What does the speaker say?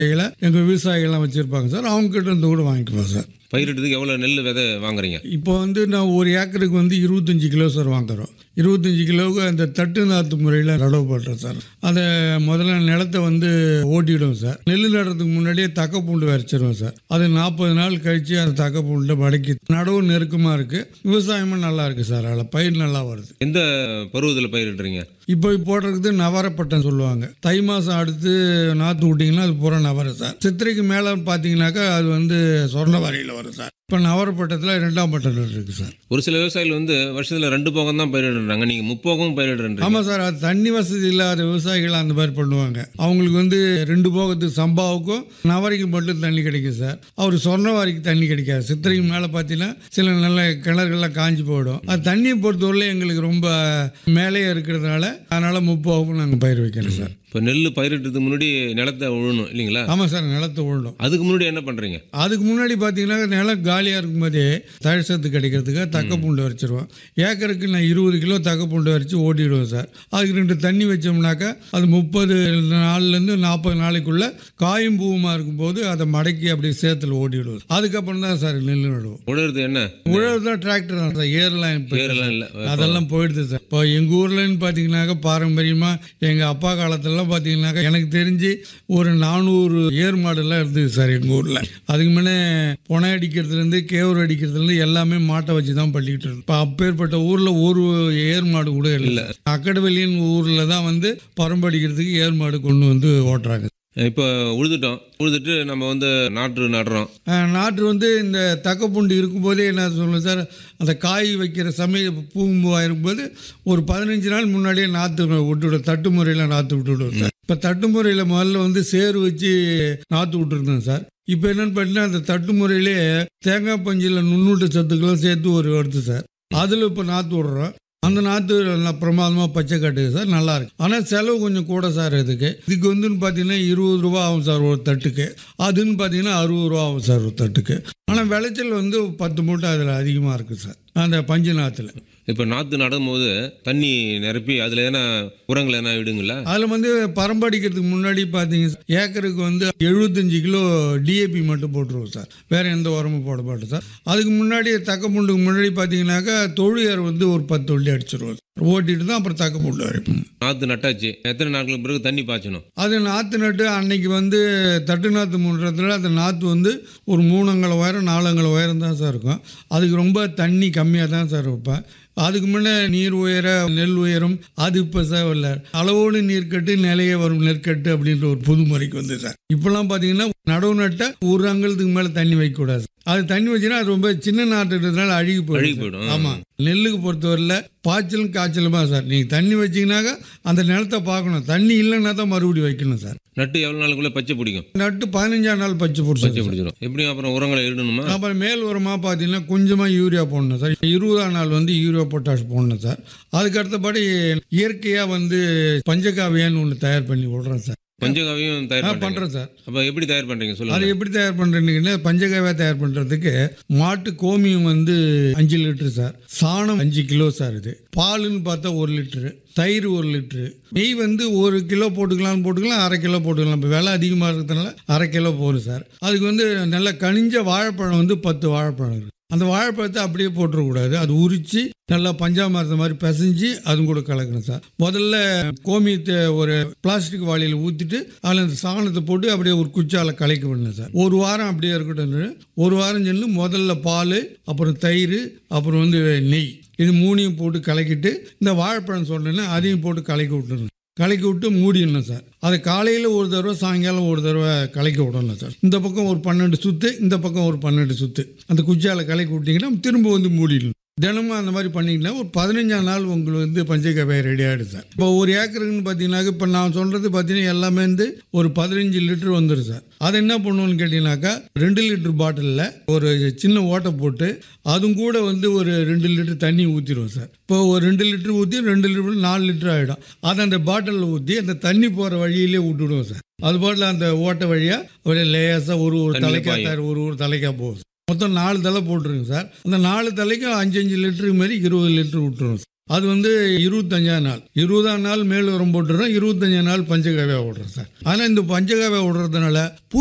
எங்கள் விவசாயிகள்லாம் வச்சுருப்பாங்க சார் அவங்க கிட்ட இருந்து கூட வாங்கிக்குவோம் சார் பயிரிட்டதுக்கு எவ்வளோ நெல் விதை வாங்குறீங்க இப்போ வந்து நான் ஒரு ஏக்கருக்கு வந்து இருபத்தஞ்சி கிலோ சார் வாங்குறோம் இருபத்தஞ்சி கிலோவுக்கு அந்த தட்டு நாற்று முறையில் நடவு பண்ணுறோம் சார் அதை முதல்ல நிலத்தை வந்து ஓட்டிவிடுவோம் சார் நெல் நடுறதுக்கு முன்னாடியே தக்க பூண்டு வரைச்சிருவோம் சார் அது நாற்பது நாள் கழித்து அந்த தக்க பூண்டை மடக்கி நடவு நெருக்கமாக இருக்குது விவசாயமும் நல்லா இருக்குது சார் அதில் பயிர் நல்லா வருது எந்த பருவத்தில் பயிரிடுறீங்க இப்போ போடுறது நவரப்பட்டம் சொல்லுவாங்க தை மாதம் அடுத்து நாற்று விட்டிங்கன்னா அது பூரா நவரை சார் சித்திரைக்கு மேலே பார்த்தீங்கன்னாக்கா அது வந்து சொர்ணவாரியில் வரும் சார் இப்போ நவரப்பட்டத்தில் ரெண்டாம் பட்டம் இருக்குது சார் ஒரு சில விவசாயிகள் வந்து வருஷத்தில் ரெண்டு போகம் தான் பயிரிடுறாங்க நீங்கள் முப்போகம் பயிரிடுறீங்க ஆமாம் சார் அது தண்ணி வசதி இல்லாத விவசாயிகள் அந்த மாதிரி பண்ணுவாங்க அவங்களுக்கு வந்து ரெண்டு போகத்துக்கு சம்பாவுக்கும் நவரைக்கு மட்டும் தண்ணி கிடைக்கும் சார் அவர் சொர்ணவாரிக்கு தண்ணி கிடைக்காது சித்திரைக்கு மேலே பார்த்தீங்கன்னா சில நல்ல கிணறுகள்லாம் காஞ்சி போயிடும் அது தண்ணியை பொறுத்தவரை எங்களுக்கு ரொம்ப மேலேயே இருக்கிறதுனால அதனால் முப்போகம் நாங்கள் பயிர் வைக்கிறோம் சார் இப்போ நெல் பயிரிட்டதுக்கு முன்னாடி நிலத்தை உழணும் இல்லைங்களா ஆமாம் சார் நிலத்தை உழணும் அதுக்கு முன்னாடி என்ன பண்ணுறீங்க அதுக்கு முன்னாடி பார்த்தீங்கன்னா நிலம் காலியாக இருக்கும்போதே தழைச்சத்து கிடைக்கிறதுக்கு தக்க பூண்டு வரைச்சிருவோம் ஏக்கருக்கு நான் இருபது கிலோ தக்க பூண்டு வரைச்சி ஓட்டிடுவேன் சார் அதுக்கு ரெண்டு தண்ணி வச்சோம்னாக்கா அது முப்பது நாள்லேருந்து நாற்பது நாளைக்குள்ளே காயும் பூவுமா இருக்கும்போது அதை மடக்கி அப்படியே சேத்துல ஓட்டிடுவோம் அதுக்கப்புறம் தான் சார் நெல் நடுவோம் உழறது என்ன உழவு தான் டிராக்டர் தான் சார் ஏர்லாம் இப்போ பேரெல்லாம் இல்லை அதெல்லாம் போயிடுது சார் இப்போ எங்கள் ஊர்லன்னு பார்த்தீங்கன்னாக்கா பாரம்பரியமாக எங்கள் அப்பா காலத்துலலாம் பார்த்தீங்கன்னாக்கா எனக்கு தெரிஞ்சு ஒரு நானூறு ஏர் மாடுலாம் இருந்தது சார் எங்கள் ஊரில் அதுக்கு முன்னே புனை அடிக்கிறதுலேருந்து கேவுரு அடிக்கிறதுலேருந்து எல்லாமே மாட்டை வச்சு தான் பண்ணிக்கிட்டு இருந்தோம் இப்போ அப்பேற்பட்ட ஊரில் ஒரு ஏர் மாடு கூட இல்லை அக்கடவெளியின் ஊரில் தான் வந்து பரம்பு அடிக்கிறதுக்கு ஏர் மாடு கொண்டு வந்து ஓட்டுறாங்க இப்போ உழுதுட்டோம் உழுதுட்டு நம்ம வந்து நாற்று நடுறோம் அஹ், நாற்று வந்து இந்த தக்கப்பூண்டு இருக்கும்போதே என்ன சொல்லுவேன் சார் அந்த காய் வைக்கிற சமயம் பூம்பூவாக இருக்கும்போது ஒரு பதினஞ்சு நாள் முன்னாடியே நாற்று விட்டுவிடும் தட்டு முறையில் நாற்று விட்டுவிடுவோம் சார் இப்போ தட்டு முறையில் முதல்ல வந்து சேறு வச்சு நாற்று விட்டுருந்தோம் சார் இப்போ என்னென்னு பார்த்தீங்கன்னா அந்த தட்டு முறையிலே தேங்காய் பஞ்சில் நுண்ணூட்ட சத்துக்களும் சேர்த்து ஒரு வருது சார் அதில் இப்போ நாற்று விடுறோம் அந்த நாற்று நல்லா பிரமாதமாக பச்சை காட்டுது சார் நல்லா இருக்கு ஆனால் செலவு கொஞ்சம் கூட சார் இதுக்கு இதுக்கு வந்துன்னு பார்த்தீங்கன்னா இருபது ரூபா ஆகும் சார் ஒரு தட்டுக்கு அதுன்னு பார்த்தீங்கன்னா அறுபது ரூபா ஆகும் சார் ஒரு தட்டுக்கு ஆனால் விளைச்சல் வந்து பத்து மூட்டை அதில் அதிகமாக இருக்குது சார் அந்த பஞ்சு நாற்றுல இப்போ நாற்று நடும்போது தண்ணி நிரப்பி அதில் எதனா உரங்கள் எதனா விடுங்களா அதில் வந்து பரம்படிக்கிறதுக்கு முன்னாடி பார்த்தீங்க ஏக்கருக்கு வந்து எழுபத்தஞ்சு கிலோ டிஏபி மட்டும் போட்டுருவோம் சார் வேற எந்த உரமும் போட மாட்டோம் சார் அதுக்கு முன்னாடி தக்க பூண்டுக்கு முன்னாடி பார்த்தீங்கன்னாக்கா தொழுயர் வந்து ஒரு பத்து வள்ளி அடிச்சிருவோம் ஓட்டிட்டு தான் அப்புறம் தக்க பூண்டு வரைப்போம் நாற்று நட்டாச்சு எத்தனை நாட்களுக்கு பிறகு தண்ணி பாய்ச்சணும் அது நாற்று நட்டு அன்னைக்கு வந்து தட்டு நாற்று முன்றதுல அந்த நாற்று வந்து ஒரு மூணங்கல உயரம் நாலங்கல உயரம் தான் சார் இருக்கும் அதுக்கு ரொம்ப தண்ணி கம்மியாக தான் சார் வைப்பேன் அதுக்கு முன்னே நீர் உயர நெல் உயரும் அது இப்போ சார் இல்லை அளவோடு நீர்க்கட்டு நிலைய வரும் நெற்கட்டு அப்படின்ற ஒரு புது முறைக்கு வந்து சார் இப்போல்லாம் பார்த்தீங்கன்னா நடவு நட்ட ஒரு அங்கலத்துக்கு மேலே தண்ணி வைக்கக்கூடாது அது தண்ணி வச்சுன்னா அது ரொம்ப சின்ன நாட்டுன்றதுனால அழுகி அழுகி போயிடும் போயிடும். சார். ஆமாம் நெல்லுக்கு பொறுத்தவரையில் பாய்ச்சலும் காய்ச்சலுமா சார் நீங்கள் தண்ணி வச்சீங்கன்னாக்கா அந்த நிலத்தை பார்க்கணும் தண்ணி இல்லைன்னா தான் மறுபடியும் வைக்கணும் சார் நட்டு எவ்வளோ நாளுக்குள்ளே பச்சை பிடிக்கும் நட்டு பதினஞ்சாம் நாள் பச்சை பச்சை பிடிச்சி பிடிச்சிடும் எப்படியும் அப்புறம் உரங்களை இடணுமா அப்புறம் மேல் உரமாக பார்த்தீங்கன்னா கொஞ்சமாக யூரியா போடணும் சார் இருபதாம் நாள் வந்து யூரியா பொட்டாஷ் போடணும் சார் அதுக்கு அடுத்தபடி இயற்கையாக வந்து பஞ்சகாவியான்னு ஒன்று தயார் பண்ணி விடுறோம் சார் பஞ்சகாவியம் தயார் ஆ பண்ணுறேன் பண்ணுறோம் சார் அப்போ எப்படி தயார் பண்ணுறீங்க அது சொல்லுங்க எப்படி தயார் பண்ணுறீங்கன்னா பஞ்சகாவியா தயார் பண்ணுறதுக்கு மாட்டு கோமியம் வந்து அஞ்சு லிட்டரு சார் சாணம் அஞ்சு கிலோ சார் இது பாலுன்னு பார்த்தா ஒரு லிட்டரு தயிர் ஒரு லிட்டரு நெய் வந்து ஒரு கிலோ போட்டுக்கலாம்னு போட்டுக்கலாம் அரை கிலோ போட்டுக்கலாம் இப்போ விலை அதிகமாக இருக்கிறதுனால அரை கிலோ போதும் சார் அதுக்கு வந்து நல்ல கனிஞ்ச வாழைப்பழம் வந்து பத்து வாழைப்பழம் இருக்கு அந்த வாழைப்பழத்தை அப்படியே போட்டுறக்கூடாது அது உரித்து நல்லா பஞ்சாமிரதம் மாதிரி பிசைஞ்சு அதுவும் கூட கலக்கணும் சார் முதல்ல கோமியத்தை ஒரு பிளாஸ்டிக் வாளியில் ஊற்றிட்டு அதில் அந்த சாணத்தை போட்டு அப்படியே ஒரு குச்சால கலக்கி விடணும் சார் ஒரு வாரம் அப்படியே இருக்கட்டும் ஒரு வாரம் சென்று முதல்ல பால் அப்புறம் தயிர் அப்புறம் வந்து நெய் இது மூணையும் போட்டு கலக்கிட்டு இந்த வாழைப்பழம் சொன்னேன்னா அதையும் போட்டு கலக்கி விட்டுறணும் கலக்கி விட்டு மூடிடணும் சார் அதை காலையில் ஒரு தடவை சாயங்காலம் ஒரு தடவை கலக்கி விடணும் சார் இந்த பக்கம் ஒரு பன்னெண்டு சுற்று இந்த பக்கம் ஒரு பன்னெண்டு சுற்று அந்த குச்சியால் கலக்கி விட்டிங்கன்னா திரும்ப வந்து மூடிடணும் தினமும் அந்த மாதிரி பண்ணிங்கன்னா ஒரு பதினஞ்சாம் நாள் உங்களுக்கு வந்து பஞ்சகவ்வாய் ரெடி ஆகிடும் சார் இப்போ ஒரு ஏக்கருக்குன்னு பார்த்தீங்கன்னாக்க இப்போ நான் சொல்கிறது பார்த்தீங்கன்னா எல்லாமே வந்து ஒரு பதினஞ்சு லிட்டர் வந்துடும் சார் அதை என்ன பண்ணுவோன்னு கேட்டிங்கனாக்கா ரெண்டு லிட்டர் பாட்டிலில் ஒரு சின்ன ஓட்டை போட்டு அதுவும் கூட வந்து ஒரு ரெண்டு லிட்டர் தண்ணி ஊற்றிடுவோம் சார் இப்போ ஒரு ரெண்டு லிட்டர் ஊற்றி ரெண்டு லிட்டர் நாலு லிட்டர் ஆகிடும் அதை அந்த பாட்டிலில் ஊற்றி அந்த தண்ணி போகிற வழியிலே விட்டுடுவோம் சார் அது பாட்டில் அந்த ஓட்டை வழியாக அப்படியே லேசாக ஒரு ஒரு தண்ணியில தலைக்கா பாயும். சார் ஒரு ஒரு தலைக்கா போகும் மொத்தம் நாலு தலை போட்டுருங்க சார் அந்த நாலு தலைக்கும் அஞ்சு அஞ்சு லிட்டருக்கு மாரி இருபது லிட்டர் விட்டுருவோம் சார் அது வந்து இருபத்தஞ்சாம் நாள் இருபதாம் நாள் மேல் உரம் போட்டுறோம் இருபத்தஞ்சாம் நாள் பஞ்சகாவியா விடுறோம் சார் ஆனால் இந்த பஞ்சகாவியா விடுறதுனால